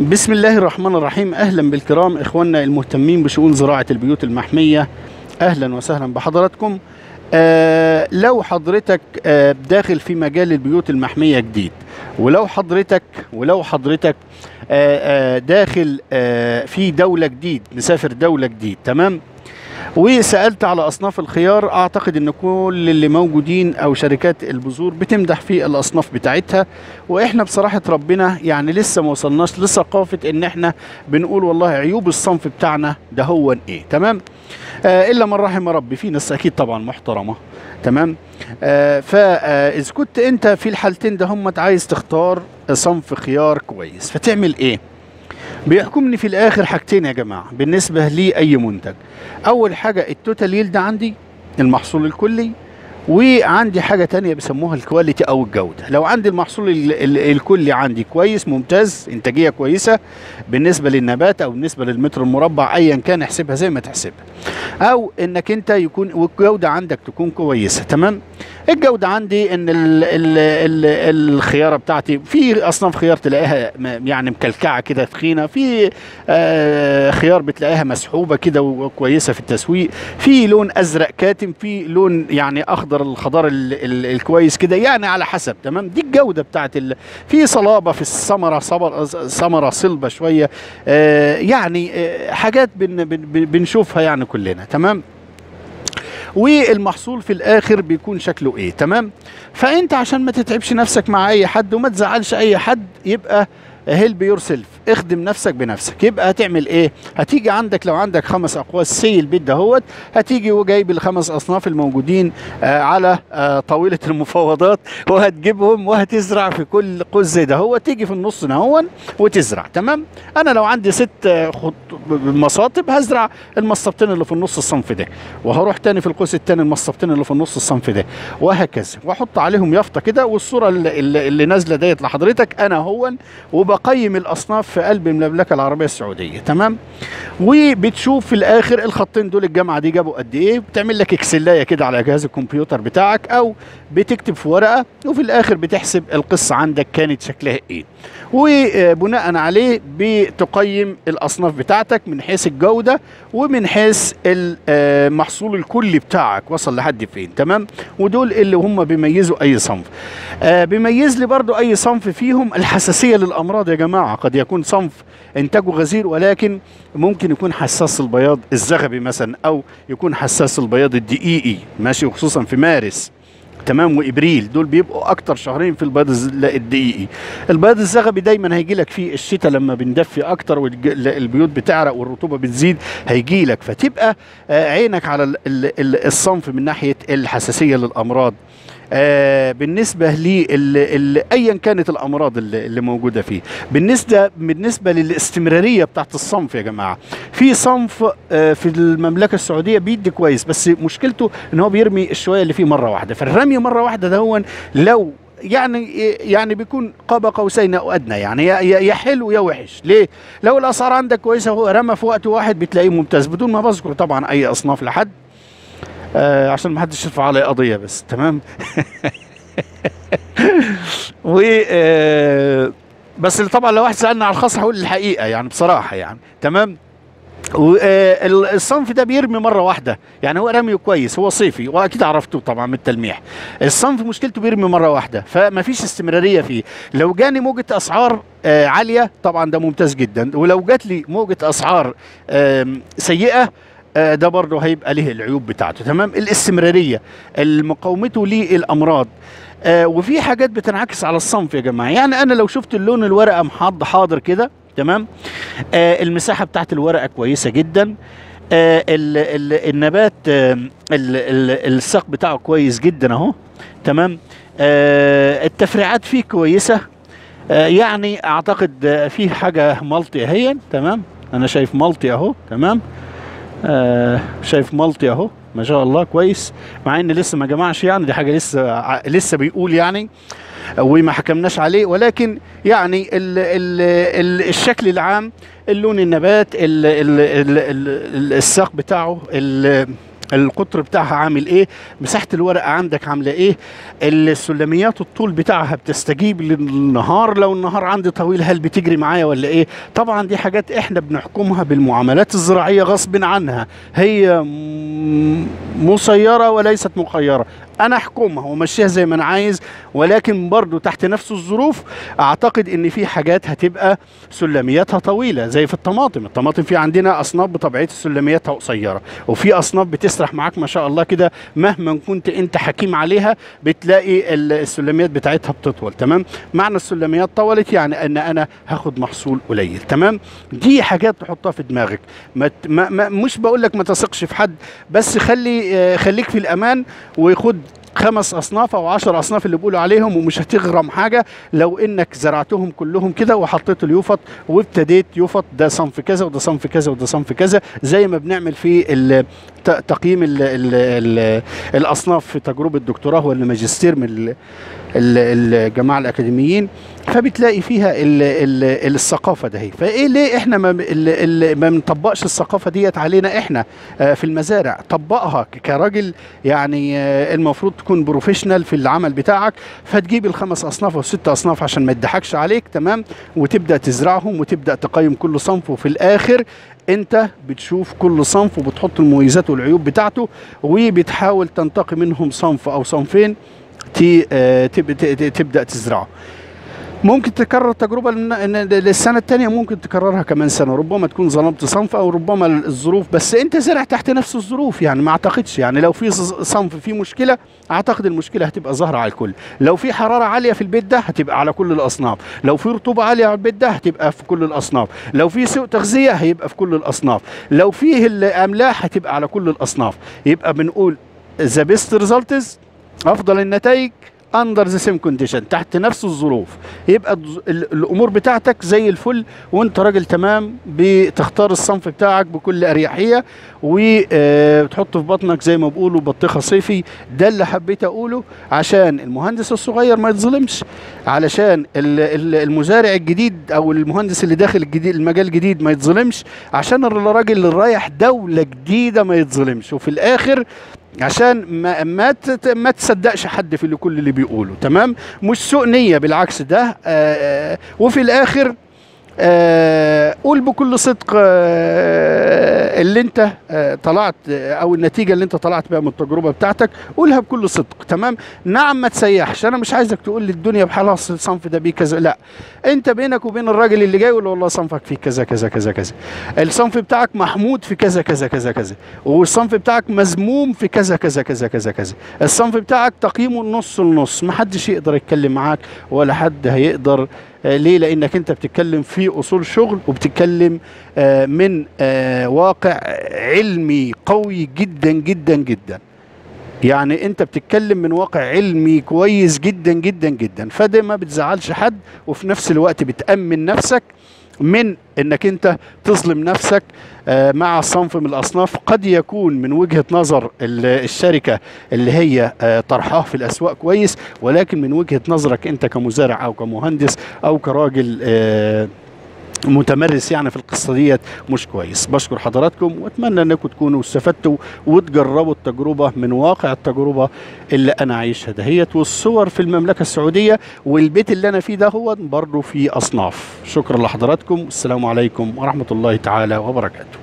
بسم الله الرحمن الرحيم اهلا بالكرام اخواننا المهتمين بشؤون زراعه البيوت المحميه اهلا وسهلا بحضراتكم آه لو حضرتك آه داخل في مجال البيوت المحميه جديد ولو حضرتك ولو حضرتك آه آه داخل آه في دوله جديد مسافر دوله جديد تمام وسالت على اصناف الخيار اعتقد ان كل اللي موجودين او شركات البذور بتمدح في الاصناف بتاعتها واحنا بصراحه ربنا يعني لسه ما وصلناش لثقافه ان احنا بنقول والله عيوب الصنف بتاعنا ده هو ايه تمام آه الا من رحم ربي في ناس اكيد طبعا محترمه تمام آه فاذا كنت انت في الحالتين ده هم عايز تختار صنف خيار كويس فتعمل ايه بيحكمني في الاخر حاجتين يا جماعه بالنسبه لاي منتج اول حاجه التوتال يلد عندي المحصول الكلي وعندي حاجة تانية بيسموها الكواليتي أو الجودة لو عندي المحصول ال ال الكلي عندي كويس ممتاز إنتاجية كويسة بالنسبة للنبات أو بالنسبة للمتر المربع أيا كان احسبها زي ما تحسبها أو إنك أنت يكون والجودة عندك تكون كويسة تمام الجودة عندي إن ال ال ال الخيارة بتاعتي في أصناف خيار تلاقيها يعني مكلكعة كده تخينة في آه خيار بتلاقيها مسحوبة كده وكويسة في التسويق في لون أزرق كاتم في لون يعني أخضر الخضار ال ال الكويس كده يعني على حسب تمام دي الجودة بتاعت ال في صلابة في الثمرة ثمرة صلبة شوية آه يعني آه حاجات بن بن بنشوفها يعني كلنا تمام والمحصول في الاخر بيكون شكله ايه تمام فانت عشان ما تتعبش نفسك مع اي حد وما تزعلش اي حد يبقى هيلب يور سيلف اخدم نفسك بنفسك يبقى هتعمل ايه هتيجي عندك لو عندك خمس اقواس سي البيت دهوت هتيجي وجايب الخمس اصناف الموجودين آه على آه طاوله المفاوضات وهتجيبهم وهتزرع في كل قوس زي دهوت تيجي في النص نهون وتزرع تمام انا لو عندي ست خط مصاطب هزرع المصطبتين اللي في النص الصنف ده وهروح تاني في القوس التاني المصطبتين اللي في النص الصنف ده وهكذا واحط عليهم يافطه كده والصوره اللي, اللي, اللي نازله ديت لحضرتك انا هون وبقيم الاصناف في قلب المملكه العربيه السعوديه تمام وبتشوف في الاخر الخطين دول الجامعه دي جابوا قد ايه بتعمل لك اكسلايه كده على جهاز الكمبيوتر بتاعك او بتكتب في ورقه وفي الاخر بتحسب القصه عندك كانت شكلها ايه وبناء عليه بتقيم الاصناف بتاعتك من حيث الجوده ومن حيث المحصول الكلي بتاعك وصل لحد فين تمام ودول اللي هم بيميزوا اي صنف بيميز لي برضو اي صنف فيهم الحساسيه للامراض يا جماعه قد يكون صنف انتاجه غزير ولكن ممكن يكون حساس البياض الزغبي مثلا او يكون حساس البياض الدقيقي ماشي وخصوصا في مارس تمام وابريل دول بيبقوا اكتر شهرين في البياض الدقيقي البياض الزغبي دايما هيجي لك في الشتاء لما بندفي اكتر والبيوت بتعرق والرطوبه بتزيد هيجي لك فتبقى عينك على الصنف من ناحيه الحساسيه للامراض آه بالنسبه لي ايا كانت الامراض اللي, اللي موجوده فيه بالنسبه بالنسبه للاستمراريه بتاعت الصنف يا جماعه في صنف آه في المملكه السعوديه بيدي كويس بس مشكلته ان هو بيرمي الشويه اللي فيه مره واحده فالرمي مره واحده ده لو يعني يعني بيكون قاب قوسين او ادنى يعني يا حلو يا وحش ليه لو الاسعار عندك كويسه هو رمى في وقت واحد بتلاقيه ممتاز بدون ما بذكر طبعا اي اصناف لحد آه عشان ما حدش يرفع علي قضيه بس تمام و آه بس طبعا لو واحد سالني على الخاص هقول الحقيقه يعني بصراحه يعني تمام والصنف ده بيرمي مره واحده يعني هو رميه كويس هو صيفي واكيد عرفتوه طبعا من التلميح الصنف مشكلته بيرمي مره واحده فما فيش استمراريه فيه لو جاني موجه اسعار آه عاليه طبعا ده ممتاز جدا ولو جات لي موجه اسعار آه سيئه آه ده برضه هيبقى له العيوب بتاعته تمام الاستمراريه مقاومته للامراض آه وفي حاجات بتنعكس على الصنف يا جماعه يعني انا لو شفت اللون الورقه محض حاضر كده تمام آه المساحه بتاعت الورقه كويسه جدا آه ال ال النبات آه ال ال الساق بتاعه كويس جدا اهو تمام آه التفريعات فيه كويسه آه يعني اعتقد آه فيه حاجه مالتي اهي تمام انا شايف مالتي اهو تمام آه شايف مالتي اهو ما شاء الله كويس مع ان لسه ما جمعش يعني دي حاجه لسه لسه بيقول يعني وما حكمناش عليه ولكن يعني ال ال ال الشكل العام اللون النبات ال ال ال ال الساق بتاعه القطر بتاعها عامل ايه مساحه الورقه عندك عامله ايه السلميات الطول بتاعها بتستجيب للنهار لو النهار عندي طويل هل بتجري معايا ولا ايه طبعا دي حاجات احنا بنحكمها بالمعاملات الزراعيه غصب عنها هي م- مسيره وليست مخيره انا احكمها ومشيها زي ما انا عايز ولكن برضو تحت نفس الظروف اعتقد ان في حاجات هتبقى سلمياتها طويله زي في الطماطم الطماطم في عندنا اصناف بطبيعه سلمياتها قصيره وفي اصناف بتسرح معاك ما شاء الله كده مهما كنت انت حكيم عليها بتلاقي ال- السلميات بتاعتها بتطول تمام معنى السلميات طولت يعني ان انا هاخد محصول قليل تمام دي حاجات تحطها في دماغك ما ت- ما ما مش بقول لك ما تثقش في حد بس خلي آه، خليك في الامان وخد خمس اصناف او عشر اصناف اللي بيقولوا عليهم ومش هتغرم حاجه لو انك زرعتهم كلهم كده وحطيت اليوفط وابتديت يوفط ده صنف كذا وده صنف كذا وده صنف كذا زي ما بنعمل في ال- ت- تقييم ال ال ال الاصناف في تجربه دكتوراه ولا ماجستير من ال- ال- الجماعه الاكاديميين فبتلاقي فيها ال ال الثقافه ده هي فايه ليه احنا ما ال- ال- ما بنطبقش الثقافه ديت علينا احنا آه، في المزارع طبقها ك- كراجل يعني آه، المفروض تكون بروفيشنال في العمل بتاعك فتجيب الخمس اصناف او ست اصناف عشان ما يضحكش عليك تمام وتبدا تزرعهم وتبدا تقيم كل صنف وفي الاخر انت بتشوف كل صنف وبتحط المميزات والعيوب بتاعته وبتحاول تنتقي منهم صنف او صنفين تي- آه، تب- ت- ت- تبدا تزرعه ممكن تكرر التجربة لن- إن- للسنة الثانية ممكن تكررها كمان سنة ربما تكون ظلمت صنف أو ربما الظروف بس أنت زرع تحت نفس الظروف يعني ما أعتقدش يعني لو في ص- صنف فيه مشكلة أعتقد المشكلة هتبقى ظاهرة على الكل لو في حرارة عالية في البيت ده هتبقى على كل الأصناف لو في رطوبة عالية على البيت ده هتبقى في كل الأصناف لو في سوء تغذية هيبقى في كل الأصناف لو فيه الأملاح هتبقى على كل الأصناف يبقى بنقول the best results افضل النتائج اندر ذا سيم كونديشن تحت نفس الظروف يبقى الظ- ال- الامور بتاعتك زي الفل وانت راجل تمام بتختار الصنف بتاعك بكل اريحيه وتحطه في بطنك زي ما بيقولوا بطيخه صيفي ده اللي حبيت اقوله عشان المهندس الصغير ما يتظلمش علشان ال- ال- المزارع الجديد او المهندس اللي داخل الجديد المجال الجديد ما يتظلمش عشان الراجل اللي رايح دوله جديده ما يتظلمش وفي الاخر عشان ما ما تت- ما تصدقش حد في اللي كل اللي بيقوله تمام مش سوء نيه بالعكس ده آه، آه، وفي الاخر آه، قول بكل صدق آه، اللي انت آه، طلعت آه، او النتيجه اللي انت طلعت بيها من التجربه بتاعتك قولها بكل صدق تمام نعم ما تسيحش انا مش عايزك تقول لي الدنيا بحالها أصل الصنف ده بيه كذا لا انت بينك وبين الراجل اللي جاي يقول له والله صنفك فيه كذا كذا كذا كذا الصنف بتاعك محمود في كذا كذا كذا كذا والصنف بتاعك مذموم في كذا كذا كذا كذا كذا الصنف بتاعك تقييمه النص النص محدش يقدر يتكلم معاك ولا حد هيقدر آه، ليه لانك انت بتتكلم في اصول شغل وبتتكلم آه، من آه، واقع علمي قوي جدا جدا جدا يعني انت بتتكلم من واقع علمي كويس جدا جدا جدا فده ما بتزعلش حد وفي نفس الوقت بتأمن نفسك من انك انت تظلم نفسك آه، مع صنف من الاصناف قد يكون من وجهة نظر ال- الشركة اللي هي آه، طرحاه في الاسواق كويس ولكن من وجهة نظرك انت كمزارع او كمهندس او كراجل آه، متمرس يعني في القصه ديت مش كويس بشكر حضراتكم واتمنى انكم تكونوا استفدتوا وتجربوا التجربه من واقع التجربه اللي انا عايشها دهيت والصور في المملكه السعوديه والبيت اللي انا فيه ده هو برضه فيه اصناف شكرا لحضراتكم السلام عليكم ورحمه الله تعالى وبركاته